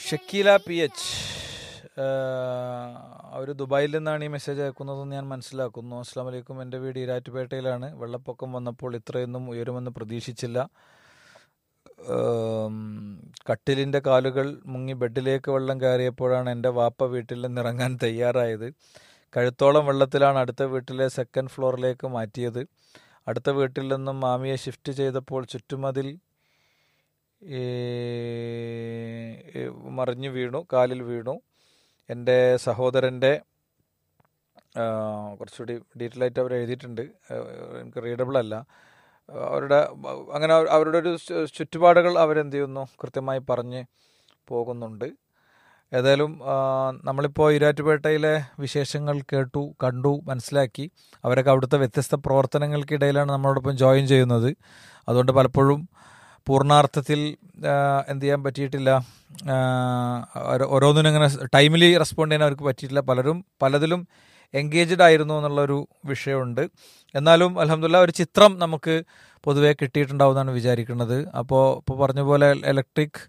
Shakeela P H അവർ ദുബായിൽ നിന്നാണ് ഈ മെസ്സേജ് അയക്കുന്നതെന്ന് ഞാൻ മനസ്സിലാക്കുന്നു അസ്സാം വലൈക്കും എൻ്റെ വീട് ഈരാറ്റുപേട്ടയിലാണ് വെള്ളപ്പൊക്കം വന്നപ്പോൾ ഇത്രയൊന്നും ഉയരുമെന്ന് പ്രതീക്ഷിച്ചില്ല ഏം, കട്ടിലിൻ്റെ കാലുകൾ മുങ്ങി ബെഡിലേക്ക് വെള്ളം കയറിയപ്പോഴാണ് എൻ്റെ വാപ്പ വീട്ടിൽ നിന്ന് ഇറങ്ങാൻ തയ്യാറായത് കഴുത്തോളം വെള്ളത്തിലാണ് അടുത്ത വീട്ടിലെ സെക്കൻഡ് ഫ്ലോറിലേക്ക് മാറ്റിയത് അടുത്ത വീട്ടിൽ നിന്നും മാമിയെ ഷിഫ്റ്റ് ചെയ്തപ്പോൾ ചുറ്റുമതിൽ ഈ, ഈ മറിഞ്ഞു വീണു കാലിൽ വീണു എൻ്റെ സഹോദരൻ്റെ ആ, കുറച്ചുകൂടി ഡീറ്റെയിൽ ആയിട്ട് അവർ എഴുതിയിട്ടുണ്ട് ആ, എനിക്ക് റീഡബിൾ അല്ല അവരുടെ അങ്ങനെ അവർ- അവരുടെ ഒരു ചു- ചുറ്റുപാടുകൾ അവരെന്ത് ചെയ്യുന്നു കൃത്യമായി പറഞ്ഞ് പോകുന്നുണ്ട് ഏതായാലും ആ, നമ്മളിപ്പോൾ ഈരാറ്റുപേട്ടയിലെ വിശേഷങ്ങൾ കേട്ടു കണ്ടു മനസ്സിലാക്കി അവരൊക്കെ അവിടുത്തെ വ്യത്യസ്ത പ്രവർത്തനങ്ങൾക്കിടയിലാണ് നമ്മളോടൊപ്പം ജോയിൻ ചെയ്യുന്നത് അതുകൊണ്ട് പലപ്പോഴും പൂർണ്ണാർത്ഥത്തിൽ ആ, എന്ത് ചെയ്യാൻ പറ്റിയിട്ടില്ല ആ, ഓരോ- ഓരോന്നിനും അങ്ങനെ ടൈമിലി റെസ്പോണ്ട് ചെയ്യാൻ അവർക്ക് പറ്റിയിട്ടില്ല പലരും പലതിലും എൻഗേജ്ഡ് ആയിരുന്നു എന്നുള്ളൊരു വിഷയമുണ്ട് എന്നാലും അലഹമില്ല ഒരു ചിത്രം നമുക്ക് പൊതുവെ കിട്ടിയിട്ടുണ്ടാവുമെന്നാണ് വിചാരിക്കുന്നത് അപ്പോൾ ഇപ്പോൾ പറഞ്ഞ പോലെ ഇലക്ട്രിക്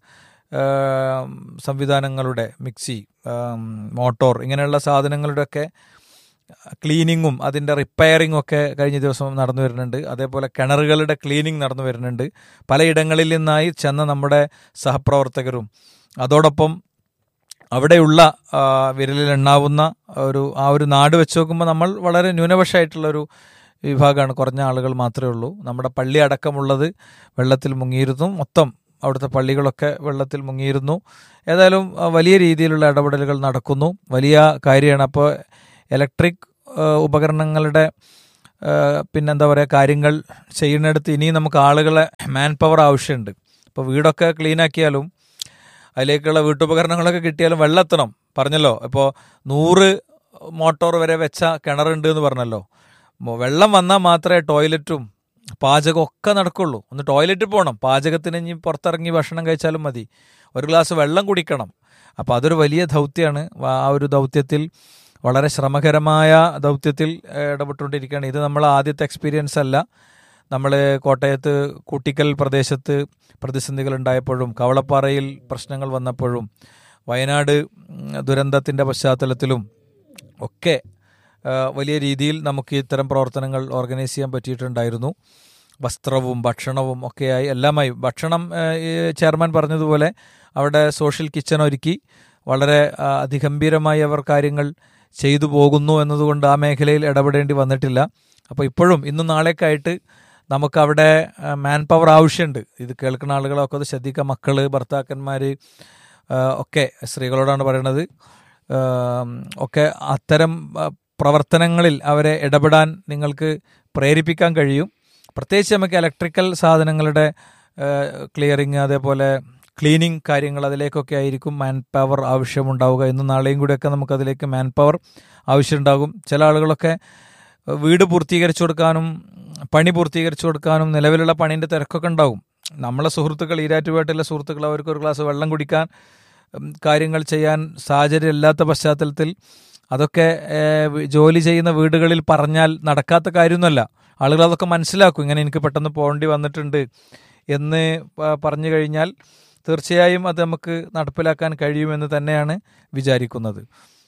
സംവിധാനങ്ങളുടെ മിക്സി ആം, മോട്ടോർ ഇങ്ങനെയുള്ള സാധനങ്ങളുടെയൊക്കെ ക്ലീനിങ്ങും അതിൻ്റെ റിപ്പയറിങ്ങും ഒക്കെ കഴിഞ്ഞ ദിവസം നടന്നു വരുന്നുണ്ട് അതേപോലെ കിണറുകളുടെ ക്ലീനിങ് നടന്നു വരുന്നുണ്ട് പലയിടങ്ങളിൽ നിന്നായി ചെന്ന നമ്മുടെ സഹപ്രവർത്തകരും അതോടൊപ്പം അവിടെയുള്ള ആ, വിരലിൽ എണ്ണാവുന്ന ഒരു ആ ഒരു നാട് വെച്ച് നോക്കുമ്പോൾ നമ്മൾ വളരെ ന്യൂനപക്ഷമായിട്ടുള്ളൊരു വിഭാഗമാണ് കുറഞ്ഞ ആളുകൾ മാത്രമേ ഉള്ളൂ നമ്മുടെ പള്ളി അടക്കമുള്ളത് വെള്ളത്തിൽ മുങ്ങിയിരുന്നു മൊത്തം അവിടുത്തെ പള്ളികളൊക്കെ വെള്ളത്തിൽ മുങ്ങിയിരുന്നു ഏതായാലും ആ, വലിയ രീതിയിലുള്ള ഇടപെടലുകൾ നടക്കുന്നു വലിയ കാര്യമാണ് അപ്പോൾ ഇലക്ട്രിക് ആ, ഉപകരണങ്ങളുടെ ആ, പിന്നെന്താ പറയുക കാര്യങ്ങൾ ചെയ്യുന്നിടത്ത് ഇനിയും നമുക്ക് ആളുകളെ മാൻ പവർ ആവശ്യമുണ്ട് ഇപ്പോൾ വീടൊക്കെ ക്ലീൻ ആക്കിയാലും അതിലേക്കുള്ള വീട്ടുപകരണങ്ങളൊക്കെ കിട്ടിയാലും വെള്ളം എത്തണം പറഞ്ഞല്ലോ ഇപ്പോൾ നൂറ് മോട്ടോർ വരെ വെച്ച കിണറുണ്ട് എന്ന് പറഞ്ഞല്ലോ മൊ- വെള്ളം വന്നാൽ മാത്രമേ ടോയ്ലറ്റും പാചകം ഒക്കെ നടക്കുള്ളൂ ഒന്ന് ടോയ്ലറ്റിൽ പോകണം പാചകത്തിന് ഇനി പുറത്തിറങ്ങി ഭക്ഷണം കഴിച്ചാലും മതി ഒരു ഗ്ലാസ് വെള്ളം കുടിക്കണം അപ്പോൾ അതൊരു വലിയ ദൗത്യമാണ് വ- ആ ഒരു ദൗത്യത്തിൽ വളരെ ശ്രമകരമായ ദൗത്യത്തിൽ ഏഹ്, ഇടപെട്ടുകൊണ്ടിരിക്കുകയാണ് ഇത് നമ്മൾ ആദ്യത്തെ എക്സ്പീരിയൻസ് അല്ല നമ്മൾ കോട്ടയത്ത് കൂട്ടിക്കൽ പ്രദേശത്ത് പ്രതിസന്ധികൾ ഉണ്ടായപ്പോഴും കവളപ്പാറയിൽ പ്രശ്നങ്ങൾ വന്നപ്പോഴും വയനാട് ദുരന്തത്തിൻ്റെ പശ്ചാത്തലത്തിലും ഒക്കെ ആ, വലിയ രീതിയിൽ നമുക്ക് ഇത്തരം പ്രവർത്തനങ്ങൾ ഓർഗനൈസ് ചെയ്യാൻ പറ്റിയിട്ടുണ്ടായിരുന്നു വസ്ത്രവും ഭക്ഷണവും ഒക്കെയായി എല്ലാമായി ഭക്ഷണം ആ, ഈ ചെയർമാൻ പറഞ്ഞതുപോലെ അവിടെ സോഷ്യൽ കിച്ചൺ ഒരുക്കി വളരെ ആ, അതിഗംഭീരമായി അവർ കാര്യങ്ങൾ ചെയ്തു പോകുന്നു എന്നതുകൊണ്ട് ആ മേഖലയിൽ ഇടപെടേണ്ടി വന്നിട്ടില്ല അപ്പോൾ ഇപ്പോഴും ഇന്നും നാളേക്കായിട്ട് നമുക്ക് അവിടെ മാൻ പവർ ആവശ്യമുണ്ട് ഇത് കേൾക്കുന്ന ആളുകളൊക്കെ അത് ശ്രദ്ധിക്കുക മക്കള് ഭർത്താക്കന്മാർ ഒക്കെ സ്ത്രീകളോടാണ് പറയണത് ആം, ഒക്കെ അത്തരം ആ, പ്രവർത്തനങ്ങളിൽ അവരെ ഇടപെടാൻ നിങ്ങൾക്ക് പ്രേരിപ്പിക്കാൻ കഴിയും പ്രത്യേകിച്ച് നമുക്ക് ഇലക്ട്രിക്കൽ സാധനങ്ങളുടെ ക്ലിയറിങ് അതേപോലെ ക്ലീനിങ് കാര്യങ്ങൾ അതിലേക്കൊക്കെ ആയിരിക്കും മാൻ പവർ ആവശ്യമുണ്ടാവുക ഇന്നും നാളെയും കൂടെയൊക്കെ നമുക്ക് അതിലേക്ക് മാൻ പവർ ആവശ്യമുണ്ടാകും ചില ആളുകളൊക്കെ വീട് പൂർത്തീകരിച്ചു കൊടുക്കാനും പണി പൂർത്തീകരിച്ചു കൊടുക്കാനും നിലവിലുള്ള പണീൻ്റെ തിരക്കൊക്കെ ഉണ്ടാവും നമ്മളെ സുഹൃത്തുക്കൾ ഈരാറ്റുപേട്ടയിലെ സുഹൃത്തുക്കൾ അവർക്ക് ഒരു ഗ്ലാസ് വെള്ളം കുടിക്കാൻ ഉം, കാര്യങ്ങൾ ചെയ്യാൻ സാഹചര്യം ഇല്ലാത്ത പശ്ചാത്തലത്തിൽ അതൊക്കെ ഏഹ്, വി- ജോലി ചെയ്യുന്ന വീടുകളിൽ പറഞ്ഞാൽ നടക്കാത്ത കാര്യമൊന്നുമല്ല ആളുകൾ അതൊക്കെ മനസ്സിലാക്കും ഇങ്ങനെ എനിക്ക് പെട്ടെന്ന് പോകേണ്ടി വന്നിട്ടുണ്ട് എന്ന് പ- പറഞ്ഞു കഴിഞ്ഞാൽ തീർച്ചയായും അത് നമുക്ക് നടപ്പിലാക്കാൻ കഴിയുമെന്ന് തന്നെയാണ് വിചാരിക്കുന്നത്